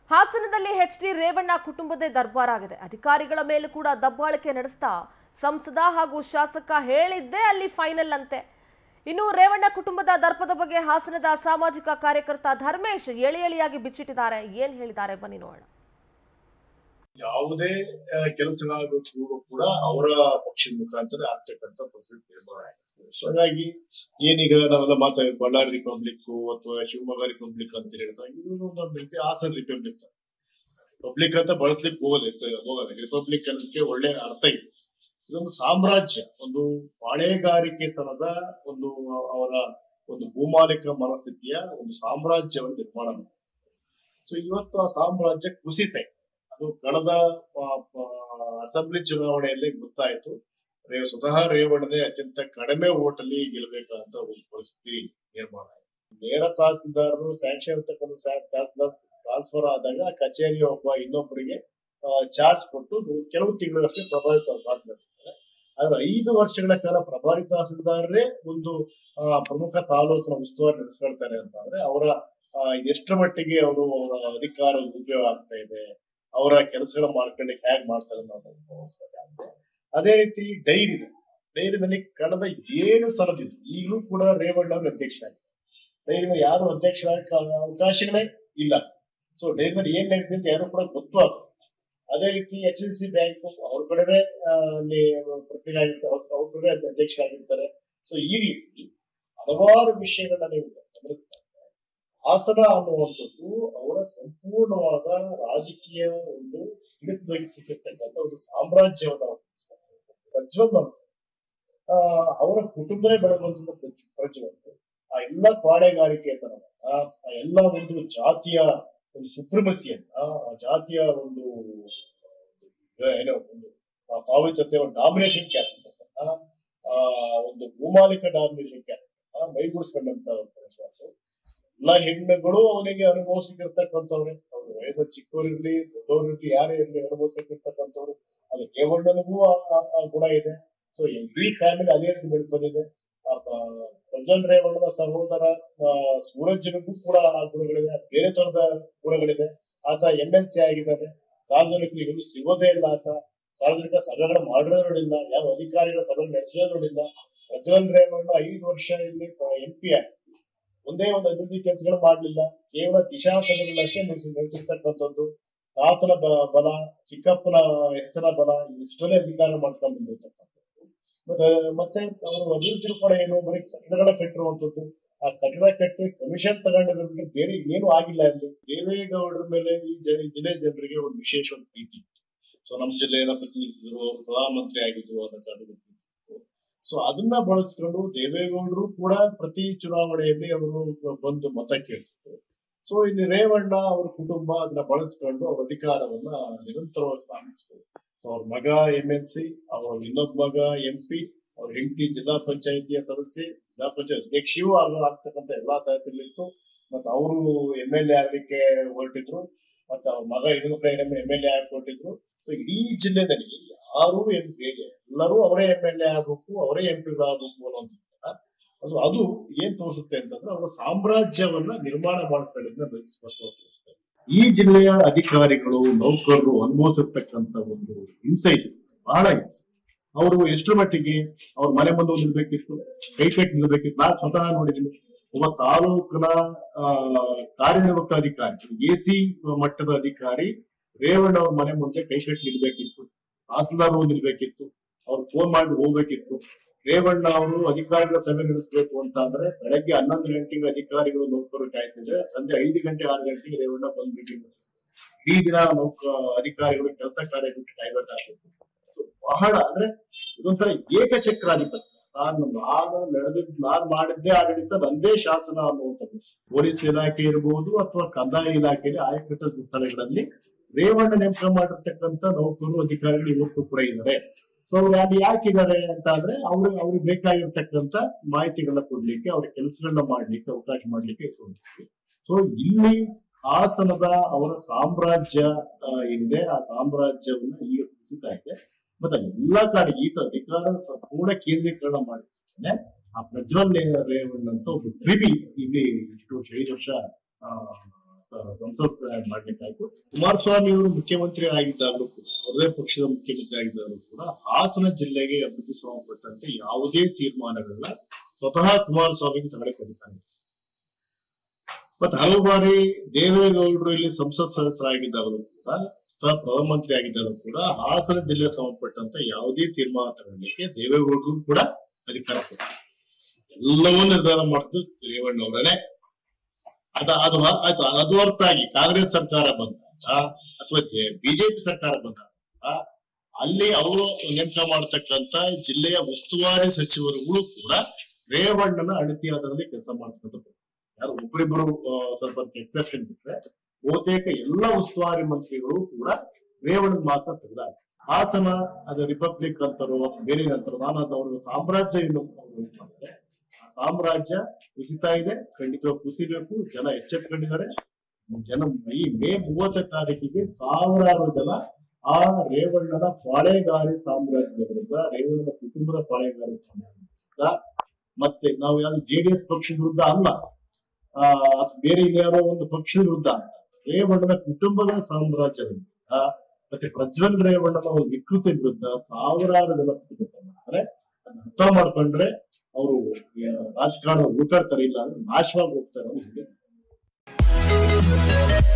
ಹಾಸನದಲ್ಲಿ H D Revanna ಕುಟುಂಬದೇ ದರ್ಬಾರ್ ಆಗಿದೆ ಅಧಿಕಾರಿಗಳ ಮೇಲೆ ಕೂಡ ದಬ್ಬಾಳಿಕೆ ನಡೆಸ್ತಾ ಸಂಸದ ಹಾಗೂ ಶಾಸಕ ಹೇಳಿದ್ದೇ ಅಲ್ಲಿ ಫೈನಲ್ ಅಂತೆ ಇನ್ನು ರೇವಣ್ಣ ಕುಟುಂಬದ ದರ್ಪದ ಬಗ್ಗೆ ಹಾಸನದ ಸಾಮಾಜಿಕ ಕಾರ್ಯಕರ್ತ ಧರ್ಮೇಶ್ ಎಳಿ ಎಳಿಯಾಗಿ ಬಿಚ್ಚಿಟ್ಟಿದ್ದಾರೆ ಏನ್ ಹೇಳಿದ್ದಾರೆ ಬನ್ನಿ ನೋಡೋಣ ಯಾವುದೇ ಆ, ಕೆಲಸಗಳಾಗುತ್ತಿದ್ರು ಕೂಡ ಅವರ ಪಕ್ಷದ ಮುಖಾಂತರ ಆಗ್ತಕ್ಕಂಥ ಪರಿಸ್ಥಿತಿ ನಿರ್ಮಾಣ ಆಗಿದೆ ಸೊ ಹಾಗಾಗಿ ಏನೀಗ ನಾವೆಲ್ಲ ಮಾತಾಡಿ ಬಳ್ಳಾರಿ ರಿಪಬ್ಲಿಕ್ ಅಥವಾ ಶಿವಮೊಗ್ಗ ರಿಪಬ್ಲಿಕ್ ಅಂತ ಹೇಳ್ತಾರೆ ಇದು ಒಂದೊಂದು ರೀತಿ ಹಾಸನ್ ರಿಪಬ್ಲಿಕ್ ರಿಪಬ್ಲಿಕ್ ಅಂತ ಬಳಸ್ಲಿಕ್ಕೆ ಹೋಗೋದಿಲ್ಲ ಹೋಗೋದಿಲ್ಲ ರಿಪಬ್ಲಿಕ್ ಅನ್ನೋದಕ್ಕೆ ಒಳ್ಳೆ ಅರ್ಥ ಇದೆ ಇದೊಂದು ಸಾಮ್ರಾಜ್ಯ ಒಂದು ಪಾಳೆಗಾರಿಕೆ ತನದ ಒಂದು ಅವರ ಒಂದು ಭೂಮಾಲಿಕ ಮನಸ್ಥಿತಿಯ ಒಂದು ಸಾಮ್ರಾಜ್ಯವನ್ನು ನಿರ್ಮಾಣ ಮಾಡಿದೆ ಸೊ ಇವತ್ತು ಆ ಸಾಮ್ರಾಜ್ಯ ಕುಸಿತ ಇದೆ ಅದು ಕಳೆದ ಅಸೆಂಬ್ಲಿ ಚುನಾವಣೆಯಲ್ಲಿ ಗೊತ್ತಾಯ್ತು ರೇ- ಸ್ವತಃ ರೇವಣ್ಣನೇ ಅತ್ಯಂತ ಕಡಿಮೆ ಓಟಲ್ಲಿ ಗೆಲ್ಲಬೇಕಾದಂತ ಒಂದು ಪರಿಸ್ಥಿತಿ ನಿರ್ಮಾಣ ಆಯ್ತು ನೇರ ತಹಸೀಲ್ದಾರರು ಸ್ಯಾಂಕ್ಷನ್ ಇರ್ತಕ್ಕಂಥ ತಹಸೀಲ್ದಾರ್ ಟ್ರಾನ್ಸ್ಫರ್ ಆದಾಗ ಆ ಕಚೇರಿಯ ಒಬ್ಬ ಇನ್ನೊಬ್ಬರಿಗೆ ಚಾರ್ಜ್ ಕೊಟ್ಟು ಕೆಲವು ತಿಂಗಳಷ್ಟೇ ಪ್ರಭಾವಿ ಮಾಡ್ತಾರೆ ಆದ್ರೆ ಐದು ವರ್ಷಗಳ ಕಾಲ ಪ್ರಭಾರಿ ತಹಸೀಲ್ದಾರರೇ ಒಂದು ಆ, ಪ್ರಮುಖ ತಾಲೂಕಿನ ಉಸ್ತುವಾರಿ ನಡೆಸ್ಕೊಳ್ತಾರೆ ಅಂತ ಅಂದ್ರೆ ಅವರ ಆ, ಎಷ್ಟರ ಮಟ್ಟಿಗೆ ಅವರು ಅವರ ಅಧಿಕಾರ ಉಪಯೋಗ ಆಗ್ತಾ ಇದೆ ಅವರ ಕೆಲಸಗಳ ಮಾಡ್ಕೊಳ್ಳಿಕ್ಕೆ ಹೇಗ್ ಮಾಡ್ತಾರೆ ಅನ್ನೋದನ್ನ ಗಮನಿಸ್ಬೇಕಾಗುತ್ತೆ ಅದೇ ರೀತಿ ಡೈರಿ ಡೈರಿನಲ್ಲಿ ಕಳೆದ ಏಳು ಸಲದಿಂದ ಈಗಲೂ ಕೂಡ ರೇವಣ್ಣ ಅವರು ಅಧ್ಯಕ್ಷರಾಗಿದ್ದಾರೆ ಡೈರಿನ ಯಾರು ಅಧ್ಯಕ್ಷರಾಗಕ್ಕೆ ಅವಕಾಶಗಳೇ ಇಲ್ಲ ಸೊ ಡೈರಿನಲ್ಲಿ ಏನ್ ನಡೀತಿದೆ ಅಂತ ಯಾರು ಕೂಡ ಗೊತ್ತು ಆಗುತ್ತೆ ಅದೇ ರೀತಿ ಎಚ್ ಎಸ್ ಸಿ ಬ್ಯಾಂಕ್ ಅವ್ರ ಕಡೆನೇ ಆ, ಅಲ್ಲಿ ಪ್ರಕ್ರಿಯೆ ಆಗಿರ್ತಾರೆ ಅವ್ರ ಅವ್ರ ಕಡೆ ಅಧ್ಯಕ್ಷರಾಗಿರ್ತಾರೆ ಸೊ ಈ ರೀತಿ ಹಲವಾರು ವಿಷಯಗಳನ್ನ ನೀವು ಗಮನಿಸ್ತಾ ಇದ್ರೆ ಹಾಸನ ಅನ್ನುವಂಥದ್ದು ಅವರ ಸಂಪೂರ್ಣವಾದ ರಾಜಕೀಯ ಒಂದು ಹಿಡಿತದಲ್ಲಿ ಸಿಕ್ಕಿರ್ತಕ್ಕಂಥ ಒಂದು ಸಾಮ್ರಾಜ್ಯವನ್ನ ಅವ್ರು ನಡೆಸ್ತಾರೆ. ಪ್ರಜ್ವಲ್ ಅಂತ ಆ, ಅವರ ಕುಟುಂಬನೇ ಬೆಳೆದಂತಹ ಪ್ರಜ್ವಲ್ ಆ ಎಲ್ಲ ಪಾಡೆಗಾರಿಕೆ ತನವನ್ನ ಆ ಎಲ್ಲ ಒಂದು ಜಾತಿಯ ಒಂದು ಸುಪ್ರಮಸಿಯನ್ನ ಆ ಜಾತಿಯ ಒಂದು ಏನೋ ಒಂದು ಆ ಪಾವಿತ್ರತೆ ಒಂದು ಡಾಮಿನೇಷನ್ ಕ್ಯಾರೆಕ್ಟರ್ಸ್ ಅನ್ನ ಆ ಒಂದು ಭೂಮಾಲಿಕ ಡಾಮಿನೇಷನ್ ಕ್ಯಾರೆಕ್ಟರ್ ಮೈಗೂಡಿಸ್ಕೊಂಡಂತ ಪ್ರಜ್ವಲ್ ಎಲ್ಲ ಹೆಣ್ಣುಗಳು ಅವನಿಗೆ ಅನುಭವಿಸಿರ್ತಕ್ಕಂಥವ್ರೆ ಅವ್ರ ವಯಸ್ಸ ಚಿಕ್ಕವರಿರ್ಲಿ ದೊಡ್ಡವರಿರ್ಲಿ ಯಾರೇ ಇರ್ಲಿ ಅನುಭವಿಸಿರ್ತಕ್ಕಂಥವ್ರು ಅದು ರೇವಣ್ಣನಿಗೂ ಆ- ಆ- ಆ ಗುಣ ಇದೆ ಸೊ ಇಡೀ ಫ್ಯಾಮಿಲಿ ಅದೇ ರೀತಿ ಬೆಳೆದು ಬಂದಿದೆ ಆ ಪ- ಪ್ರಜ್ವಲ್ ರೇವಣ್ಣನ ಸಹೋದರ ಆ, ಸೂರಜ್ನಿಗೂ ಕೂಡ ಆ ಗುಣಗಳಿದೆ ಬೇರೆ ತರದ ಗುಣಗಳಿದೆ ಆತ ಎಂ ಎಲ್ ಸಿ ಆಗಿದ್ದಾನೆ ಸಾರ್ವಜನಿಕರಿಗೆ ಎಲ್ಲೂ ಸಿಗೋದೇ ಇಲ್ಲ ಆತ ಸಾರ್ವಜನಿಕ ಸಭೆಗಳು ಮಾಡಿರೋ ನೋಡಿಲ್ಲ ಯಾವ ಅಧಿಕಾರಿಗಳ ಸಭೆ ನಡೆಸಿರೋ ನೋಡಿಲ್ಲ ಪ್ರಜ್ವಲ್ ರೇವಣ್ಣ ಐದು ವರ್ಷ ಇಲ್ಲಿ ಎಂ ಪಿ ಆಗಿ ಒಂದೇ ಒಂದು ಅಭಿವೃದ್ಧಿ ಕೆಲಸಗಳು ಮಾಡ್ಲಿಲ್ಲ ಕೇವಲ ದಿಶಾ ಸಭೆಗಳನ್ನಷ್ಟೇ ನಡೆಸಿ ನಡೆಸಿರ್ತಕ್ಕಂಥದ್ದು ತಾತನ ಬ- ಬಲ ಚಿಕ್ಕಪ್ಪನ ಹೆಸರ ಬಲ ಇಷ್ಟರಲ್ಲೇ ಅಧಿಕಾರ ಮಾಡ್ಕೊಂಡು ಬಂದಿರ್ತಕ್ಕಂಥದ್ದು ಮತ್ತೆ ಮತ್ತೆ ಅವರು ಅಭಿವೃದ್ಧಿ ಕೂಡ ಏನು ಬರೀ ಕಟ್ಟಡಗಳ ಕಟ್ಟಿರುವಂತದ್ದು ಆ ಕಟ್ಟಡ ಕಟ್ಟಿ ಕಮಿಷನ್ ತಗೊಂಡಿರೋ ಬಿಟ್ಟು ಬೇರೆ ಏನು ಆಗಿಲ್ಲ ಅಲ್ಲಿ ದೇವೇಗೌಡರ ಮೇಲೆ ಈ ಜ ಈ ಜಿಲ್ಲೆ ಜನರಿಗೆ ಒಂದು ವಿಶೇಷವಾದ ಪ್ರೀತಿ ಸೊ ನಮ್ಮ ಜಿಲ್ಲೆಯನ್ನ ಪ್ರತಿನಿಧಿಸಿದ್ರು ಅವರು ಪ್ರಧಾನಮಂತ್ರಿ ಆಗಿದ್ರು ಅನ್ನೋ ಕಾರಣಕ್ಕೆ ಸೊ ಅದನ್ನ ಬಳಸ್ಕೊಂಡು ದೇವೇಗೌಡರು ಕೂಡ ಪ್ರತಿ ಚುನಾವಣೆಯಲ್ಲಿ ಅವರು ಬಂದು ಮತ ಕೇಳ್ತಿದ್ರು ಸೊ ಇಲ್ಲಿ ರೇವಣ್ಣ ಅವ್ರ ಕುಟುಂಬ ಅದನ್ನ ಬಳಸ್ಕೊಂಡು ಅವ್ರ ಅಧಿಕಾರವನ್ನ ನಿರಂತರವಾಗಿ ಸ್ಥಾಪಿಸಿದ್ರು ಸೊ ಅವ್ರ ಮಗ ಎಂ ಎಲ್ ಸಿ ಅವ್ರ ಇನ್ನೊಬ್ಬ ಮಗ ಎಂ ಪಿ ಅವ್ರ ಹೆಂಡತಿ ಜಿಲ್ಲಾ ಪಂಚಾಯತಿಯ ಸದಸ್ಯೆ ಜಿಲ್ಲಾ ಪಂಚಾಯತ್ ಅಧ್ಯಕ್ಷೆಯೂ ಆಗ ಆಗ್ತಕ್ಕಂಥ ಎಲ್ಲಾ ಸಾಧ್ಯತೆಗಳಿತ್ತು ಮತ್ತೆ ಅವರು ಎಂ ಎಲ್ ಎ ಆಗ್ಲಿಕ್ಕೆ ಹೊರಟಿದ್ರು ಮತ್ತೆ ಅವ್ರ ಮಗ ಇನ್ನೊಂದು ಕಡೆ ಎಂ ಎಲ್ ಎ ಆಗಿ ಹೊರಟಿದ್ರು ಸೊ ಇಡೀ ಜಿಲ್ಲೆನಲ್ಲಿ ಯಾರು ಎಂ ಪಿ ಎಲ್ಲರೂ ಅವರೇ ಎಂ ಎಲ್ ಎ ಆಗ್ಬೇಕು ಅವರೇ ಎಂ ಪಿ ಆಗ್ಬೇಕು ಅನ್ನೋದು ಅದು ಅದು ಏನ್ ತೋರಿಸುತ್ತೆ ಅಂತಂದ್ರೆ ಅವರ ಸಾಮ್ರಾಜ್ಯವನ್ನ ನಿರ್ಮಾಣ ಮಾಡ್ಕೊಂಡಿದ್ರೆ ನಮಗೆ ಸ್ಪಷ್ಟವಾಗಿ ತೋರಿಸುತ್ತೆ ಈ ಜಿಲ್ಲೆಯ ಅಧಿಕಾರಿಗಳು ನೌಕರರು ಅನುಭವಿಸಿರ್ತಕ್ಕಂಥ ಒಂದು ಹಿಂಸೆ ಇದೆ ಬಹಳ ಹಿಂಸೆ ಅವರು ಎಷ್ಟರ ಮಟ್ಟಿಗೆ ಅವ್ರ ಮನೆ ಮುಂದೆ ನಿಲ್ಬೇಕಿತ್ತು ಕೈ ಕಟ್ಟಿ ನಿಲ್ಬೇಕಿತ್ತು ನಾನು ಸ್ವತಃ ನೋಡಿದ್ದೀನಿ ಒಬ್ಬ ತಾಲೂಕಿನ ಆ, ಕಾರ್ಯನಿರ್ವಾಹಕ ಅಧಿಕಾರಿ ಎ ಸಿ ಮಟ್ಟದ ಅಧಿಕಾರಿ ರೇವಣ್ಣ ಅವ್ರ ಮನೆ ಮುಂದೆ ಕೈ ಕಟ್ಟಿ ನಿಲ್ಬೇಕಿತ್ತು ತಹಸೀಲ್ದಾರ್ ಹೋಗಿ ನಿಲ್ಬೇಕಿತ್ತು ಅವ್ರು ಫೋನ್ ಮಾಡಿ ಹೋಗ್ಬೇಕಿತ್ತು ರೇವಣ್ಣ ಅವರು ಅಧಿಕಾರಿಗಳ ಸಭೆ ನಡೆಸಬೇಕು ಅಂತ ಅಂದ್ರೆ ಬೆಳಗ್ಗೆ ಹನ್ನೊಂದು ಗಂಟೆಗೆ ಅಧಿಕಾರಿಗಳು ನೌಕರರು ಕಾಯ್ತಿದ್ರೆ ಸಂಜೆ ಐದು ಗಂಟೆ ಆರು ಗಂಟೆಗೆ ರೇವಣ್ಣ ಬಂದ್ ಮೀಟಿಂಗ್ ಈ ದಿನ ನೌಕ ಅಧಿಕಾರಿಗಳು ಕೆಲಸ ಕಾರ್ಯ ಬಿಟ್ಟು ಕಾಯ್ಬೇಕಾಗ್ತದೆ So, ಬಹಳ ಅಂದ್ರೆ ಇದೊಂಥರ ಏಕಚಕ್ರಾಧಿಪತ್ಯ ನಾನು ನಾನು ನಡೆದಿದ್ ನಾನು ಮಾಡಿದ್ದೇ ಆಡಳಿತ ನಂದೇ ಶಾಸನ ಅನ್ನುವಂಥದ್ದು ಪೊಲೀಸ್ ಇಲಾಖೆ ಇರಬಹುದು ಅಥವಾ ಕಂದಾಯ ಇಲಾಖೆಯಲ್ಲಿ ಆಯಕಟ್ಟ ಸ್ಥಳಗಳಲ್ಲಿ ರೇವಣ್ಣ ನೇಮಕ ಮಾಡಿರ್ತಕ್ಕಂಥ ನೌಕರರು ಅಧಿಕಾರಿಗಳು ಇವತ್ತು ಕೂಡ ಇದ್ದಾರೆ ಸೊ ಅವ್ರು ಅಲ್ಲಿ ಯಾಕಿದ್ದಾರೆ ಅಂತ ಅಂದ್ರೆ ಅವ್ರಿಗೆ ಅವ್ರಿಗೆ ಬೇಕಾಗಿರ್ತಕ್ಕಂಥ ಮಾಹಿತಿಗಳನ್ನ ಕೊಡ್ಲಿಕ್ಕೆ ಅವ್ರ ಕೆಲಸಗಳನ್ನ ಮಾಡ್ಲಿಕ್ಕೆ ಅವಕಾಶ ಮಾಡ್ಲಿಕ್ಕೆ ಇಟ್ಕೊಂಡಿರ್ತೀವಿ ಸೊ ಇಲ್ಲಿ ಹಾಸನದ ಅವರ ಸಾಮ್ರಾಜ್ಯ ಆ, ಏನಿದೆ ಆ ಸಾಮ್ರಾಜ್ಯವನ್ನ ಈಗ ಕುಸಿತಾ ಇದೆ ಮತ್ತೆ ಎಲ್ಲಾ ಕಡೆ ಈತ ಅಧಿಕಾರ ಸಂಪೂರ್ಣ ಕೇಂದ್ರೀಕರಣ ಮಾಡಿರ್ತಾನೆ ಆ ಪ್ರಜ್ವಲ್ ರೇವಣ್ಣ ಅಂತ ಒಬ್ಬ ಕ್ರಿಮಿ ಇಲ್ಲಿ ಇಷ್ಟು ವರ್ಷ ಐದು ವರ್ಷ ಆ, ಸ- ಸಂಸತ್ ಮಾಡ್ಲಿಕ್ಕಾಯ್ತು ಕುಮಾರಸ್ವಾಮಿ ಅವರು ಮುಖ್ಯಮಂತ್ರಿ ಆಗಿದ್ದಾಗಲೂ ಕೂಡ ಅವರದೇ ಪಕ್ಷದ ಮುಖ್ಯಮಂತ್ರಿ ಆಗಿದ್ದಾಗಲೂ ಕೂಡ ಹಾಸನ ಜಿಲ್ಲೆಗೆ ಅಭಿವೃದ್ಧಿ ಸಂಬಂಧಪಟ್ಟಂತೆ ಯಾವುದೇ ತೀರ್ಮಾನಗಳನ್ನ ಸ್ವತಃ ಕುಮಾರಸ್ವಾಮಿಗೆ ತಗೊಳಕ್ಕೆ ಅಧಿಕಾರ ಇದೆ. ಮತ್ತೆ ಹಲವು ಬಾರಿ ದೇವೇಗೌಡರು ಇಲ್ಲಿ ಸಂಸತ್ ಸದಸ್ಯರಾಗಿದ್ದಾಗಲೂ ಕೂಡ ಅಥವಾ ಪ್ರಧಾನಮಂತ್ರಿ ಆಗಿದ್ದಾಗಲೂ ಕೂಡ ಹಾಸನ ಜಿಲ್ಲೆಗೆ ಸಂಬಂಧಪಟ್ಟಂತ ಯಾವುದೇ ತೀರ್ಮಾನ ತಗೊಳ್ಳಿಕ್ಕೆ ದೇವೇಗೌಡರು ಕೂಡ ಅಧಿಕಾರ ಕೊಡ್ತಾರೆ ಎಲ್ಲವೂ ನಿರ್ಧಾರ ಮಾಡಿದ್ದು ರೇವಣ್ಣವರೇ ಅದ ಅದು ಹ- ಆಯ್ತು ಅದು ಹೊರತಾಗಿ ಕಾಂಗ್ರೆಸ್ ಸರ್ಕಾರ ಬಂದಾಗ ಅಥವಾ ಬಿಜೆಪಿ ಸರ್ಕಾರ ಬಂದಾಗ ಅಲ್ಲಿ ಅವರು ನೇಮಕ ಮಾಡತಕ್ಕಂತ ಜಿಲ್ಲೆಯ ಉಸ್ತುವಾರಿ ಸಚಿವರುಗಳು ಕೂಡ ರೇವಣ್ಣನ ಅಣತಿ ಆಧಾರದಲ್ಲಿ ಕೆಲಸ ಮಾಡ್ತಕ್ಕಂಥದ್ದು ಯಾರು ಒಬ್ಬರಿಬ್ಬರು ಆ, ಸ್ವಲ್ಪ ಎಕ್ಸೆಪ್ಷನ್ ಬಿಟ್ರೆ ಬಹುತೇಕ ಎಲ್ಲ ಉಸ್ತುವಾರಿ ಮಂತ್ರಿಗಳು ಕೂಡ ರೇವಣ್ಣನ ಮಾತ್ರ ತೆಗೆದಾಗ ಹಾಸನ ಅದು ರಿಪಬ್ಲಿಕ್ ಅಂತಾರೋ ಅಥವಾ ಬೇರೆ ಅಂತಾರೋ ನಾನು ಅದು ಅವ್ರ ಸಾಮ್ರಾಜ್ಯ ಏನು ಅವ್ರು ಇದು ಮಾಡ್ತಾರೆ ಆ ಸಾಮ್ರಾಜ್ಯ ಕುಸಿತಾ ಇದೆ ಖಂಡಿತವಾಗಿ ಕುಸಿಬೇಕು ಜನ ಎಚ್ಚೆತ್ಕೊಂಡಿದ್ದಾರೆ ಜನ ಈ ಮೇ ಮೂವತ್ತನೇ ತಾರೀಕಿಗೆ ಸಾವಿರಾರು ಜನ ಆ ರೇವಣ್ಣನ ಪಾಳೆಗಾರಿ ಸಾಮ್ರಾಜ್ಯದ ವಿರುದ್ಧ ರೇವಣ್ಣನ ಕುಟುಂಬದ ಪಾಳೆಗಾರಿ ಸಾಮ್ರಾಜ್ಯದ ವಿರುದ್ಧ ಮತ್ತೆ ನಾವು ಯಾರು ಜೆಡಿಎಸ್ ಪಕ್ಷದ ವಿರುದ್ಧ ಅಲ್ಲ ಆ ಅಥವಾ ಬೇರೆ ಇನ್ಯಾರೋ ಒಂದು ಪಕ್ಷದ ವಿರುದ್ಧ ಅಲ್ಲ. ರೇವಣ್ಣನ ಕುಟುಂಬದ ಸಾಮ್ರಾಜ್ಯದ ವಿರುದ್ಧ ಮತ್ತೆ ಪ್ರಜ್ವಲ್ ರೇವಣ್ಣನ ಒಂದು ವಿಕೃತಿ ವಿರುದ್ಧ ಸಾವಿರಾರು ಜನ ಪ್ರತಿಭಟನೆ ಮಾಡ್ತಾರೆ ಅದನ್ನ ಅರ್ಥ ಮಾಡ್ಕೊಂಡ್ರೆ ಅವರು ರಾಜಕಾರಣ ಹುಡುಕಾಡ್ತಾರೆ ಇಲ್ಲ ಅಂದ್ರೆ ನಾಶವಾಗಿ ಹೋಗ್ತಾರೆ ಅನ್ನೋದು ಇದೆ.